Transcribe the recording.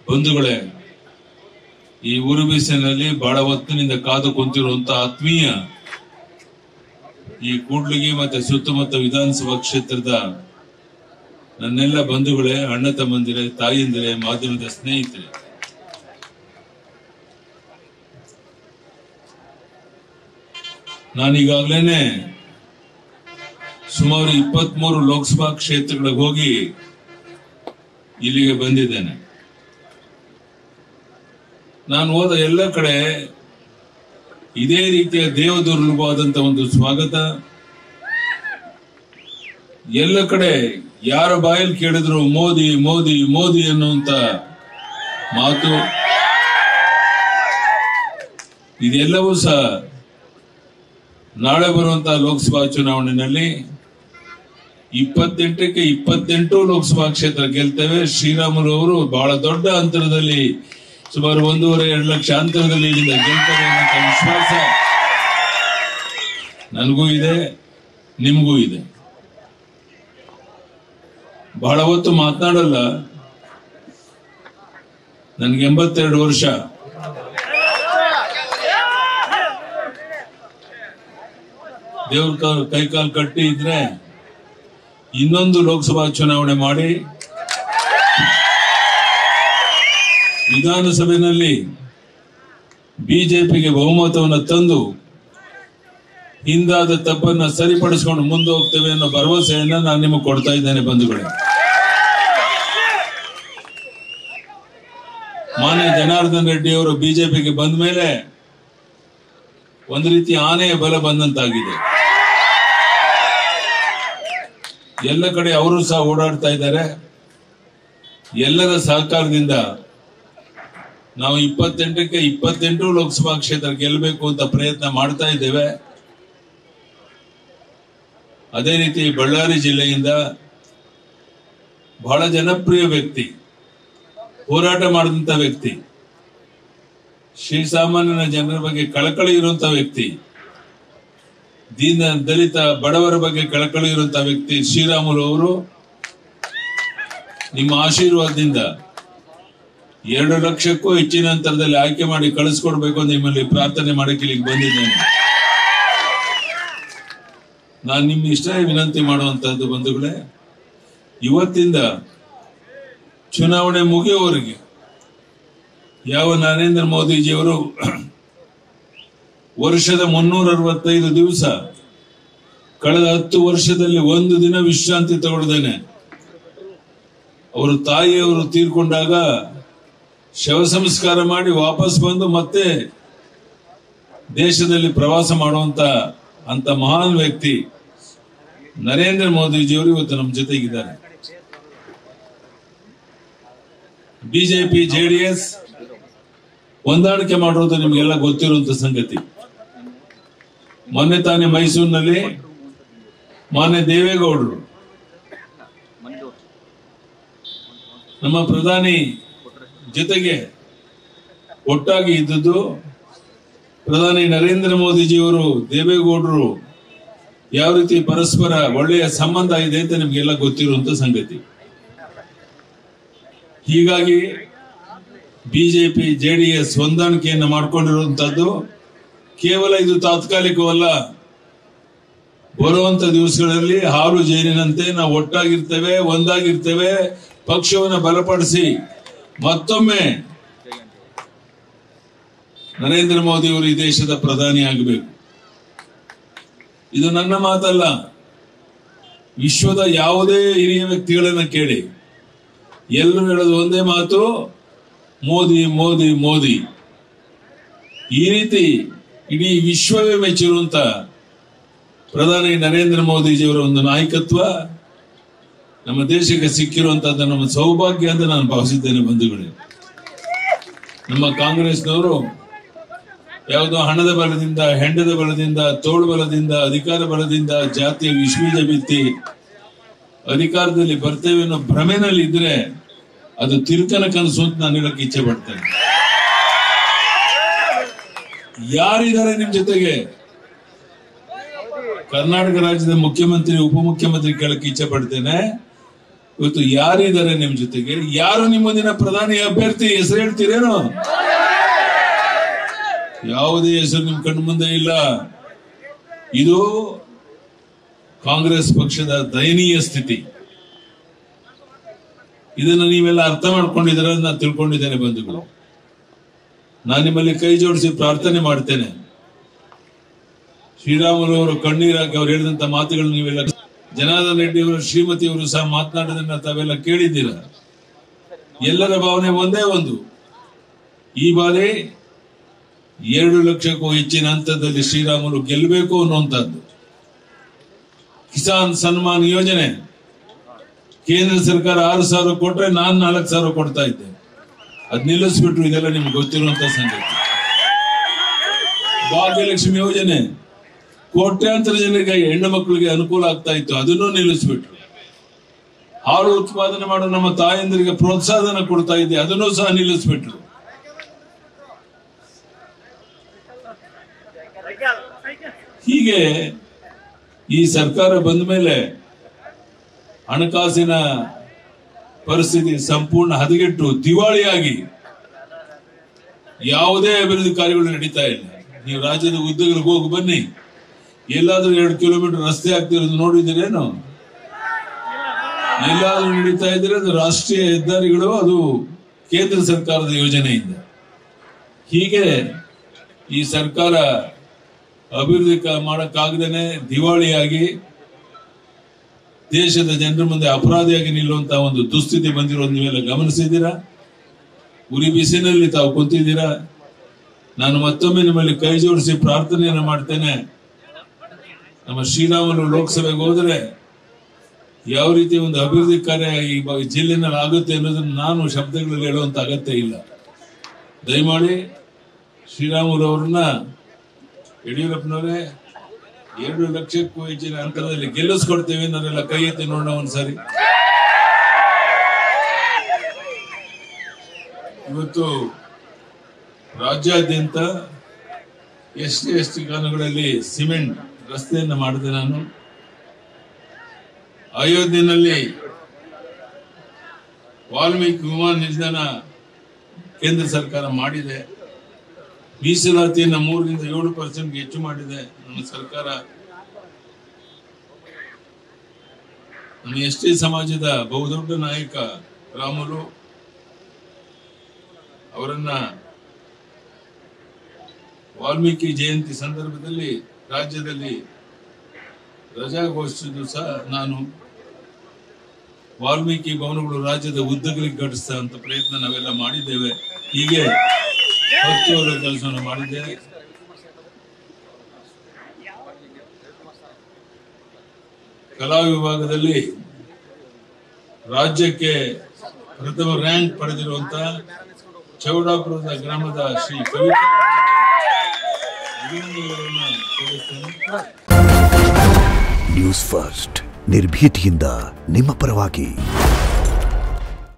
ಬಂಧುಗಳೇ ಈ ಊರು ಬೀಸಿನಲ್ಲಿ ಬಹಳ ಹೊತ್ತಿನಿಂದ ಕಾದು ಕುಂತಿರುವಂತ ಆತ್ಮೀಯ ಈ ಕೂಡ್ಲಿಗಿ ಮತ್ತೆ ಸುತ್ತಮುತ್ತ ವಿಧಾನಸಭಾ ಕ್ಷೇತ್ರದ ನನ್ನೆಲ್ಲ ಬಂಧುಗಳೇ ಅಣ್ಣ ತಮ್ಮಂದಿರೇ ತಾಯಿಯಂದಿರೇ ಮಾಧ್ಯಮದ ಸ್ನೇಹಿತರೆ ನಾನೀಗಾಗ್ಲೇನೆ ಸುಮಾರು ಇಪ್ಪತ್ಮೂರು ಲೋಕಸಭಾ ಕ್ಷೇತ್ರಗಳಿಗೆ ಹೋಗಿ ಇಲ್ಲಿಗೆ ಬಂದಿದ್ದೇನೆ ನಾನು ಹೋದ ಎಲ್ಲ ಕಡೆ ಇದೇ ರೀತಿಯ ದೇವದುರ್ಲಭವಾದಂತ ಒಂದು ಸ್ವಾಗತ ಎಲ್ಲ ಕಡೆ ಯಾರ ಬಾಯಲ್ಲಿ ಕೇಳಿದ್ರು ಮೋದಿ ಮೋದಿ ಮೋದಿ ಅನ್ನುವಂತ ಮಾತು ಇದೆಲ್ಲವೂ ಸಹ ನಾಳೆ ಬರುವಂತಹ ಲೋಕಸಭಾ ಚುನಾವಣೆಯಲ್ಲಿ ಇಪ್ಪತ್ತೆಂಟಕ್ಕೆ ಇಪ್ಪತ್ತೆಂಟು ಲೋಕಸಭಾ ಕ್ಷೇತ್ರ ಗೆಲ್ತೇವೆ ಶ್ರೀರಾಮುಲು ಅವರು ಬಹಳ ದೊಡ್ಡ ಅಂತರದಲ್ಲಿ ಸುಮಾರು ಒಂದೂವರೆ ಎರಡು ಲಕ್ಷ ಅಂತರದಲ್ಲಿ ಇಲ್ಲಿಂದ ಗೆಲ್ತಾರೆ ಅನ್ನೋ ವಿಶ್ವಾಸ ನನಗೂ ಇದೆ ನಿಮಗೂ ಇದೆ ಬಹಳ ಹೊತ್ತು ಮಾತನಾಡಲ್ಲ ನನ್ಗೆ ಎಂಬತ್ತೆರಡು ವರ್ಷ ದೇವ್ರ ಕಾಲ್ ಕೈಕಾಲು ಕಟ್ಟಿ ಇದ್ರೆ ಇನ್ನೊಂದು ಲೋಕಸಭಾ ಚುನಾವಣೆ ಮಾಡಿ ವಿಧಾನಸಭೆಯಲ್ಲಿ ಬಿಜೆಪಿಗೆ ಬಹುಮತವನ್ನು ತಂದು ಹಿಂದಾದ ತಪ್ಪನ್ನ ಸರಿಪಡಿಸಿಕೊಂಡು ಮುಂದೆ ಹೋಗ್ತೇವೆ ಅನ್ನೋ ಭರವಸೆಯನ್ನ ನಾನು ನಿಮಗೆ ಕೊಡ್ತಾ ಇದ್ದೇನೆ ಬಂಧುಗಳೇ ಮಾನ್ಯ ಜನಾರ್ದನ್ ರೆಡ್ಡಿ ಅವರು ಬಿಜೆಪಿಗೆ ಬಂದ ಮೇಲೆ ಒಂದು ರೀತಿ ಆನೆಯ ಬಲ ಬಂದಂತಾಗಿದೆ ಎಲ್ಲ ಕಡೆ ಅವರು ಸಹ ಓಡಾಡ್ತಾ ಇದ್ದಾರೆ ಎಲ್ಲರ ಸಹಕಾರದಿಂದ ನಾವು ಇಪ್ಪತ್ತೆಂಟಕ್ಕೆ ಇಪ್ಪತ್ತೆಂಟು ಲೋಕಸಭಾ ಕ್ಷೇತ್ರ ಗೆಲ್ಲಬೇಕು ಅಂತ ಪ್ರಯತ್ನ ಮಾಡ್ತಾ ಇದ್ದೇವೆ ಅದೇ ರೀತಿ ಬಳ್ಳಾರಿ ಜಿಲ್ಲೆಯಿಂದ ಬಹಳ ಜನಪ್ರಿಯ ವ್ಯಕ್ತಿ ಹೋರಾಟ ಮಾಡಿದಂತ ವ್ಯಕ್ತಿ ಶ್ರೀಸಾಮಾನ್ಯನ ಜನರ ಬಗ್ಗೆ ಕಳಕಳಿ ಇರುವಂತ ವ್ಯಕ್ತಿ ದೀನ ದಲಿತ ಬಡವರ ಬಗ್ಗೆ ಕಳಕಳಿ ಇರುವಂತ ವ್ಯಕ್ತಿ ಶ್ರೀರಾಮುಲು ಅವರು ನಿಮ್ಮ ಆಶೀರ್ವಾದದಿಂದ ಎರಡು ಲಕ್ಷಕ್ಕೂ ಹೆಚ್ಚಿನ ಅಂತರದಲ್ಲಿ ಆಯ್ಕೆ ಮಾಡಿ ಕಳಿಸ್ಕೊಡ್ಬೇಕು ಅಂತ ನಿಮ್ಮಲ್ಲಿ ಪ್ರಾರ್ಥನೆ ಮಾಡಕ್ಕೆ ಇಲ್ಲಿಗೆ ಬಂದಿದ್ದೇನೆ ನಾನು ನಿಮ್ಮ ಇಷ್ಟ ವಿನಂತಿ ಮಾಡುವಂತಹದ್ದು ಬಂಧುಗಳೇ ಇವತ್ತಿಂದ ಚುನಾವಣೆ ಮುಗಿಯುವವರೆಗೆ ಯಾವ ನರೇಂದ್ರ ಮೋದಿಜಿಯವರು ವರ್ಷದ ಮುನ್ನೂರ ಅರವತ್ತೈದು ದಿವಸ ಕಳೆದ ಹತ್ತು ವರ್ಷದಲ್ಲಿ ಒಂದು ದಿನ ವಿಶ್ರಾಂತಿ ತಗೊಳ್ದೇನೆ ಅವರು ತಾಯಿಯವರು ತೀರ್ಕೊಂಡಾಗ ಶವ ಸಂಸ್ಕಾರ ಮಾಡಿ ವಾಪಸ್ ಬಂದು ಮತ್ತೆ ದೇಶದಲ್ಲಿ ಪ್ರವಾಸ ಮಾಡುವಂತ ಅಂತ ಮಹಾನ್ ವ್ಯಕ್ತಿ ನರೇಂದ್ರ ಮೋದಿಜಿಯವರು ಇವತ್ತು ನಮ್ಮ ಜೊತೆಗಿದ್ದಾರೆ ಬಿಜೆಪಿ ಜೆಡಿಎಸ್ ಹೊಂದಾಣಿಕೆ ಮಾಡಿರೋದು ನಿಮಗೆಲ್ಲ ಗೊತ್ತಿರುವಂತ ಸಂಗತಿ ಮೊನ್ನೆ ತಾನೇ ಮೈಸೂರಿನಲ್ಲಿ ಮಾನ್ಯ ದೇವೇಗೌಡರು ನಮ್ಮ ಪ್ರಧಾನಿ ಜೊತೆಗೆ ಒಟ್ಟಾಗಿ ಇದ್ದದ್ದು ಪ್ರಧಾನಿ ನರೇಂದ್ರ ಮೋದಿಜಿಯವರು ದೇವೇಗೌಡರು ಯಾವ ರೀತಿ ಪರಸ್ಪರ ಒಳ್ಳೆಯ ಸಂಬಂಧ ಇದೆ ಅಂತ ನಿಮ್ಗೆಲ್ಲ ಗೊತ್ತಿರುವಂತ ಸಂಗತಿ ಹೀಗಾಗಿ ಬಿಜೆಪಿ ಜೆಡಿಎಸ್ ಹೊಂದಾಣಿಕೆಯನ್ನು ಮಾಡಿಕೊಂಡಿರುವಂತದ್ದು ಕೇವಲ ಇದು ತಾತ್ಕಾಲಿಕವಲ್ಲ ಬರುವಂತ ದಿವಸಗಳಲ್ಲಿ ಹಾಲು ಜೇನಿನಂತೆ ನಾವು ಒಟ್ಟಾಗಿರ್ತೇವೆ ಒಂದಾಗಿರ್ತೇವೆ ಪಕ್ಷವನ್ನು ಬಲಪಡಿಸಿ ಮತ್ತೊಮ್ಮೆ ನರೇಂದ್ರ ಮೋದಿ ಅವರು ಈ ದೇಶದ ಪ್ರಧಾನಿ ಆಗಬೇಕು ಇದು ನನ್ನ ಮಾತಲ್ಲ ವಿಶ್ವದ ಯಾವುದೇ ಹಿರಿಯ ವ್ಯಕ್ತಿಗಳನ್ನ ಕೇಳಿ ಎಲ್ಲರೂ ಹೇಳೋದು ಒಂದೇ ಮಾತು ಮೋದಿ ಮೋದಿ ಮೋದಿ ಈ ರೀತಿ ಇಡೀ ವಿಶ್ವವೇ ಮೆಚ್ಚಿರುವಂತ ಪ್ರಧಾನಿ ನರೇಂದ್ರ ಮೋದಿಜಿಯವರ ಒಂದು ನಾಯಕತ್ವ ನಮ್ಮ ದೇಶಕ್ಕೆ ಸಿಕ್ಕಿರುವಂತದ್ದು ನಮ್ಮ ಸೌಭಾಗ್ಯ ಅಂತ ನಾನು ಭಾವಿಸಿದ್ದೇನೆ ಬಂಧುಗಳೇ ನಮ್ಮ ಕಾಂಗ್ರೆಸ್ನವರು ಯಾವುದೋ ಹಣದ ಬಲದಿಂದ ಹೆಂಡದ ಬಲದಿಂದ ತೋಳು ಬಲದಿಂದ ಅಧಿಕಾರ ಬಲದಿಂದ ಜಾತಿಯ ವಿಶ್ವೀಜ ಬಿತ್ತಿ ಅಧಿಕಾರದಲ್ಲಿ ಬರ್ತೇವೆ ಅನ್ನೋ ಭ್ರಮೆನಲ್ಲಿ ಇದ್ರೆ ಅದು ತಿರುಕನ ಕನಸು ಅಂತ ನಾನು ಹೇಳಕ್ ಇಚ್ಛೆ ಪಡ್ತೇನೆ ಯಾರಿದ್ದಾರೆ ನಿಮ್ ಜೊತೆಗೆ ಕರ್ನಾಟಕ ರಾಜ್ಯದ ಮುಖ್ಯಮಂತ್ರಿ ಉಪಮುಖ್ಯಮಂತ್ರಿ ಕೇಳಕ್ ಇಚ್ಛೆ ಪಡ್ತೇನೆ ಇವತ್ತು ಯಾರಿದ್ದಾರೆ ನಿಮ್ ಜೊತೆಗೆ ಯಾರು ನಿಮ್ಮ ಮುಂದಿನ ಪ್ರಧಾನಿ ಅಭ್ಯರ್ಥಿ ಹೆಸರು ಹೇಳ್ತೀರೇನು ಯಾವುದೇ ಹೆಸರು ನಿಮ್ ಕಣ್ಣು ಮುಂದೆ ಇಲ್ಲ ಇದು ಕಾಂಗ್ರೆಸ್ ಪಕ್ಷದ ದಯನೀಯ ಸ್ಥಿತಿ ಇದನ್ನು ನೀವೆಲ್ಲ ಅರ್ಥ ಮಾಡ್ಕೊಂಡಿದ್ದೀರ ಅಂತ ನಾನು ತಿಳ್ಕೊಂಡಿದ್ದೇನೆ ಬಂಧುಗಳು ನಾನು ನಿಮ್ಮಲ್ಲಿ ಕೈ ಜೋಡಿಸಿ ಪ್ರಾರ್ಥನೆ ಮಾಡ್ತೇನೆ ಶ್ರೀರಾಮುಲು ಅವರು ಕಣ್ಣೀರಾಕಿ ಅವ್ರು ಹೇಳಿದಂತ ಮಾತುಗಳು ನೀವೆಲ್ಲ ಜನಾರ್ದನ್ ರೆಡ್ಡಿ ಅವರು ಶ್ರೀಮತಿ ಅವರು ಸಹ ಮಾತನಾಡಿದನ್ನ ತಾವೆಲ್ಲ ಕೇಳಿದ್ದೀರ ಎಲ್ಲರ ಭಾವನೆ ಒಂದೇ ಒಂದು ಈ ಬಾರಿ ಎರಡು ಲಕ್ಷಕ್ಕೂ ಹೆಚ್ಚಿನ ಹಂತದಲ್ಲಿ ಶ್ರೀರಾಮುಲು ಗೆಲ್ಲಬೇಕು ಅನ್ನುವಂಥದ್ದು ಕಿಸಾನ್ ಸನ್ಮಾನ್ ಯೋಜನೆ ಕೇಂದ್ರ ಸರ್ಕಾರ ಆರು ಸಾವಿರ ಕೊಟ್ರೆ ನಾನ್ ನಾಲ್ಕು ಸಾವಿರ ಕೊಡ್ತಾ ಇದ್ದೆ ಅದ್ ನಿಲ್ಲಿಸ್ಬಿಟ್ರು ಇದೆಲ್ಲ ನಿಮ್ಗೆ ಗೊತ್ತಿರುವಂತ ಸಂಗತಿ ಭಾಗ್ಯಲಕ್ಷ್ಮಿ ಯೋಜನೆ ಕೋಟ್ಯಾಂತರ ಜನರಿಗೆ ಹೆಣ್ಣು ಮಕ್ಕಳಿಗೆ ಅನುಕೂಲ ಆಗ್ತಾ ಇತ್ತು ಅದನ್ನು ನಿಲ್ಲಿಸ್ಬಿಟ್ರು ಹಾಲು ಉತ್ಪಾದನೆ ಮಾಡೋ ನಮ್ಮ ತಾಯಂದಿರಿಗೆ ಪ್ರೋತ್ಸಾಹನ ಕೊಡ್ತಾ ಇದ್ದೆ ಅದನ್ನು ಸಹ ನಿಲ್ಲಿಸ್ಬಿಟ್ರು ಹೀಗೆ ಈ ಸರ್ಕಾರ ಬಂದ ಮೇಲೆ ಹಣಕಾಸಿನ ಪರಿಸ್ಥಿತಿ ಸಂಪೂರ್ಣ ಹದಗೆಟ್ಟು ದಿವಾಳಿಯಾಗಿ ಯಾವುದೇ ಅಭಿವೃದ್ಧಿ ಕಾರ್ಯಗಳು ನಡೀತಾ ಇಲ್ಲ ನೀವು ರಾಜ್ಯದ ಉದ್ಯೋಗಗಳಿಗೆ ಹೋಗಿ ಬನ್ನಿ ಎಲ್ಲಾದ್ರೂ ಎರಡು ಕಿಲೋಮೀಟರ್ ರಸ್ತೆ ಆಗ್ತಿರೋದು ನೋಡಿದ್ದೀರೇನು ಎಲ್ಲಾದ್ರೂ ನಡೀತಾ ಇದ್ರೆ ಅದು ರಾಷ್ಟ್ರೀಯ ಹೆದ್ದಾರಿಗಳು ಅದು ಕೇಂದ್ರ ಸರ್ಕಾರದ ಯೋಜನೆಯಿಂದ ಹೀಗೆ ಈ ಸರ್ಕಾರ ಅಭಿವೃದ್ಧಿ ಕ- ಮಾಡಕ್ಕಾಗದೇನೆ ದಿವಾಳಿಯಾಗಿ ದೇಶದ ಜನರ ಮುಂದೆ ಅಪರಾಧಿಯಾಗಿ ನಿಲ್ಲುವಂತಹ ಒಂದು ದುಸ್ಥಿತಿ ಬಂದಿರೋದು ನೀವೆಲ್ಲ ಗಮನಿಸಿದ್ದೀರಾ ಉರಿ ಬಿಸಿನಲ್ಲಿ ತಾವು ಕುಂತಿದ್ದೀರಾ ನಾನು ಮತ್ತೊಮ್ಮೆ ನಿಮ್ಮಲ್ಲಿ ಕೈ ಜೋಡಿಸಿ ಪ್ರಾರ್ಥನೆಯನ್ನು ಮಾಡ್ತೇನೆ ನಮ್ಮ ಶ್ರೀರಾಮುಲು ಲೋಕಸಭೆಗೆ ಹೋದರೆ ಯಾವ ರೀತಿ ಒಂದು ಅಭಿವೃದ್ಧಿ ಕಾರ್ಯ ಈ ಬ- ಜಿಲ್ಲೆನಲ್ಲಿ ಆಗುತ್ತೆ ಅನ್ನೋದನ್ನ ನಾನು ಶಬ್ದಗಳಲ್ಲಿ ಹೇಳುವಂತ ಅಗತ್ಯ ಇಲ್ಲ ದಯಮಾಡಿ ಶ್ರೀರಾಮುಲು ಅವರನ್ನ ಯಡಿಯೂರಪ್ಪನವರೇ ಎರಡು ಲಕ್ಷಕ್ಕೂ ಹೆಚ್ಚಿನ ಅಂತರದಲ್ಲಿ ಗೆಲ್ಲಿಸ್ಕೊಡ್ತೇವೆ ನಾವೆಲ್ಲ ಕೈ ಎತ್ತಿ ನೋಡೋಣ ಒಂದ್ಸರಿ ಇವತ್ತು ರಾಜ್ಯಾದ್ಯಂತ ಎಸ್ ಟಿ ಎಸ್ ಟಿ ಕಾಲುಗಳಲ್ಲಿ ಸಿಮೆಂಟ್ ರಸ್ತೆಯನ್ನು ಮಾಡಿದೆ ನಾನು ಅಯೋಧ್ಯೆಯಲ್ಲಿ ವಾಲ್ಮೀಕಿ ವಿಮಾನ ನಿಲ್ದಾಣ ಕೇಂದ್ರ ಸರ್ಕಾರ ಮಾಡಿದೆ ಮೀಸಲಾತಿಯನ್ನು ಮೂರರಿಂದ ಏಳು ಪರ್ಸೆಂಟ್ ಹೆಚ್ಚು ಮಾಡಿದೆ ನಮ್ಮ ಸರ್ಕಾರ ನಮ್ಮ ಎಸ್ ಟಿ ಸಮಾಜದ ಬಹುದೊಡ್ಡ ನಾಯಕ ರಾಮುಲು ಅವರನ್ನ ವಾಲ್ಮೀಕಿ ಜಯಂತಿ ಸಂದರ್ಭದಲ್ಲಿ ರಾಜ್ಯದಲ್ಲಿ ರಜಾ ಘೋಷಿಸಿದ್ದು ಸಹ ನಾನು ವಾಲ್ಮೀಕಿ ಭವನಗಳು ರಾಜ್ಯದ ಉದ್ದಗಲಿಗೆ ಘಟಿಸ್ತಂತ ಪ್ರಯತ್ನ ನಾವೆಲ್ಲ ಮಾಡಿದ್ದೇವೆ ಹೀಗೆ ಹತ್ತುವರ ಕೆಲಸವನ್ನು ಮಾಡಿದ್ದೇವೆ ಕಲಾ ವಿಭಾಗದಲ್ಲಿ ರಾಜ್ಯಕ್ಕೆ ಪ್ರಥಮ ರ್ಯಾಂಕ್ ಪಡೆದಿರುವಂತಹ ಚೌಡಾಪುರದ ಗ್ರಾಮದ ಶ್ರೀ ಕವಿತಾ ಅಭಿನಂದನೆಗಳನ್ನು ಸಲ್ಲಿಸ್ತೇನೆ ನ್ಯೂಸ್ ಫಸ್ಟ್ ನಿರ್ಭೀತಿಯಿಂದ ನಿಮ್ಮ ಪರವಾಗಿ